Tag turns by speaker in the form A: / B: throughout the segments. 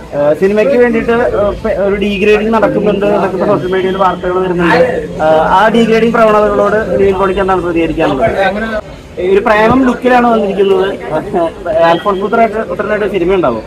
A: ഏഹ് സിനിമയ്ക്ക് വേണ്ടിയിട്ട് ഏഹ് പെ- ഒരു ഡീഗ്രേഡിംഗ് നടക്കുന്നുണ്ട് എന്നൊക്കെ ഇപ്പൊ സോഷ്യൽ മീഡിയയിൽ വാർത്തകൾ വരുന്നുണ്ട് ഏഹ് ആ ഡീഗ്രേഡിംഗ് പ്രവണതകളോട് നിവിൻ പോളിക്ക് എന്താണ് പ്രതികരിക്കാനുള്ളത്
B: അങ്ങനെ
A: ഈ ഒരു പ്രേമം ലുക്കിലാണ് വന്നിരിക്കുന്നത് ആൽഫോൺസ് പുത്രനായിട്ട് പുത്രനായിട്ട് സിനിമ ഉണ്ടാവും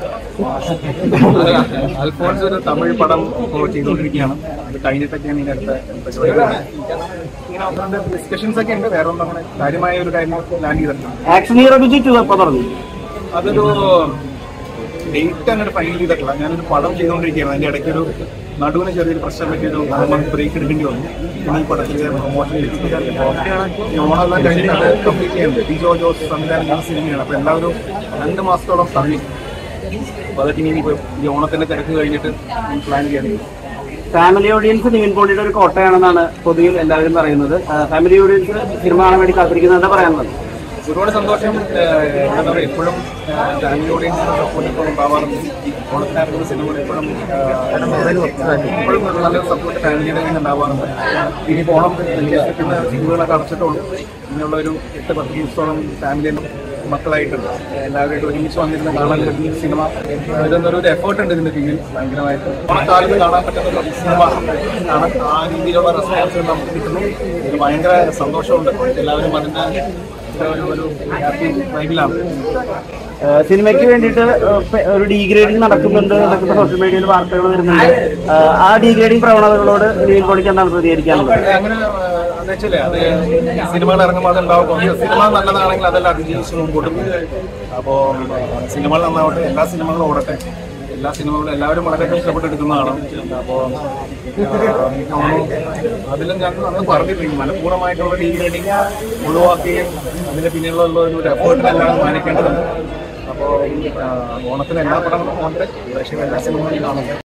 B: അൽഫോൺസ് ഒരു തമിഴ് പടം ഇപ്പോൾ ചെയ്തുകൊണ്ടിരിക്കുകയാണ് അത് കഴിഞ്ഞിട്ടൊക്കെയാണ് ഇതിന്റെ അടുത്ത പരിപാടി. ഇങ്ങനെ ഒന്ന് രണ്ട് ഡിസ്കഷൻസ് ഒക്കെ ഉണ്ട് വേറെ ഒന്നും അങ്ങനെ കാര്യമായ ഒരു കാര്യം ലാൻഡ് ചെയ്തിട്ടില്ല
A: ആക്ഷൻ ഹീറോ ബിജി ടു എപ്പോ തുടങ്ങി
B: അതൊരു ഡേറ്റ് അങ്ങോട്ട് ഫൈനൽ ചെയ്തിട്ടില്ല ഞാനൊരു പടം ചെയ്തുകൊണ്ടിരിക്കുകയാണ് അതിന്റെ ഇടയ്ക്ക് ഒരു നടുവിന് ചെറിയൊരു പ്രശ്നം പറ്റിയൊരു ബ്രേക്ക് എടുക്കേണ്ടി വന്നു പിന്നെ ഈ പടത്തിന്റെ പ്രൊമോഷൻ ഈ ഓണമെല്ലാം കഴിഞ്ഞിട്ട് അത് കംപ്ലീറ്റ് ചെയ്യുന്നത് ഡിജോ ജോസ് സംവിധാനം ചെയ്യുന്ന സിനിമയാണ് അപ്പൊ എല്ലാവരും രണ്ട് മാസത്തോളം തള്ളി അപ്പൊ അതൊക്കെ ഇനി ഇപ്പൊ ഈ ഓണത്തിന്റെ തിരക്ക് കഴിഞ്ഞിട്ട് പ്ലാൻ ചെയ്യാൻ
A: ഫാമിലി ഓഡിയൻസ് നിവിൻ പോളിയുടെ ഒരു കോട്ടയാണെന്നാണ് പൊതുവിൽ എല്ലാവരും പറയുന്നത് ഫാമിലി ഓഡിയൻസ് സിനിമ കാണാൻ വേണ്ടി കാത്തിരിക്കുന്നതാണ് പറയാനുള്ളത്
B: ഒരുപാട് സന്തോഷം ഏഹ്, എന്താ പറയുക എപ്പോഴും ഫാമിലി ഓഡിയൻസിന്റെ സപ്പോർട്ട് എപ്പോഴും ഉണ്ടാവാറുണ്ട് ഓണത്തിനായിട്ടുള്ള സിനിമകൾ എപ്പോഴും ഏഹ്, എപ്പോഴും ഒരു നല്ല സപ്പോർട്ട് ഫാമിലിയുടെ കയ്യിൽ നിന്ന് ഉണ്ടാവാറുണ്ട് ഇനിയിപ്പോൾ ഓണം പിന്നെ സ്കൂളുകളൊക്കെ അടച്ചിട്ടുള്ളൂ ഇനിയുള്ള ഒരു എട്ട് പത്ത് ദിവസത്തോളം ഫാമിലി മക്കളായിട്ടുണ്ട് എല്ലാവരുമായിട്ട് ഒരുമിച്ച് വന്നിരുന്ന് കാണാൻ പറ്റുന്ന സിനിമ ഇതൊന്നൊരു ഒരു എഫേർട്ട് ഉണ്ട് ഇതിന്റെ പിന്നിൽ ഭയങ്കരമായിട്ട് ഓണക്കാലത്ത് കാണാൻ പറ്റുന്ന ഒരു സിനിമ കാണാൻ ആ രീതിയിലുള്ള റെസ്പോൺസ് നമുക്ക് കിട്ടുന്നു ഇത് ഭയങ്കര സന്തോഷമുണ്ട് എല്ലാവരും അതിന്റെ ഒരു ഒരു ഹാപ്പി വൈബിലാണ്
A: ഏഹ് സിനിമയ്ക്ക് വേണ്ടിയിട്ട് ഏഹ് പെ- ഒരു ഡീഗ്രേഡിംഗ് നടക്കുന്നുണ്ട് എന്നൊക്കെ ഇപ്പൊ സോഷ്യൽ മീഡിയയിൽ വാർത്തകൾ വരുന്നുണ്ട് ഏഹ് ആ ഡീഗ്രേഡിംഗ് പ്രവണതകളോട് നിവിൻ പോളിക്ക് എന്താണ് പ്രതികരിക്കാനുള്ളത്
B: അങ്ങനെ എന്ന് വെച്ചാലേ അത് സിനിമകൾ ഇറങ്ങുമ്പോൾ അതുണ്ടാവും കുറച്ച് സിനിമ നല്ലതാണെങ്കിൽ അതെല്ലാം അതിജീവിച്ച് മുമ്പോട്ട് പോകും അപ്പോൾ സിനിമകൾ നന്നാവട്ടെ എല്ലാ സിനിമകളും ഓടട്ടെ എല്ലാ സിനിമകളും എല്ലാവരും വളരെ ഇഷ്ടപ്പെട്ടെടുക്കുന്നതാണ് അപ്പോൾ അതിലും ഞാൻ അന്ന് പറഞ്ഞിട്ടുണ്ട് മനഃപൂർവ്വമായിട്ടുള്ള ഡീഗ്രേഡിങ് ഒഴിവാക്കുകയും അതിന്റെ പിന്നിലുള്ള ഒരു എഫേർട്ടിനെല്ലാം മാനിക്കേണ്ടതുണ്ട് അപ്പോൾ ഓണത്തിന് എല്ലാ പടങ്ങളും ഓണത്തെ പക്ഷേ എല്ലാ സിനിമകളും കാണുന്നത്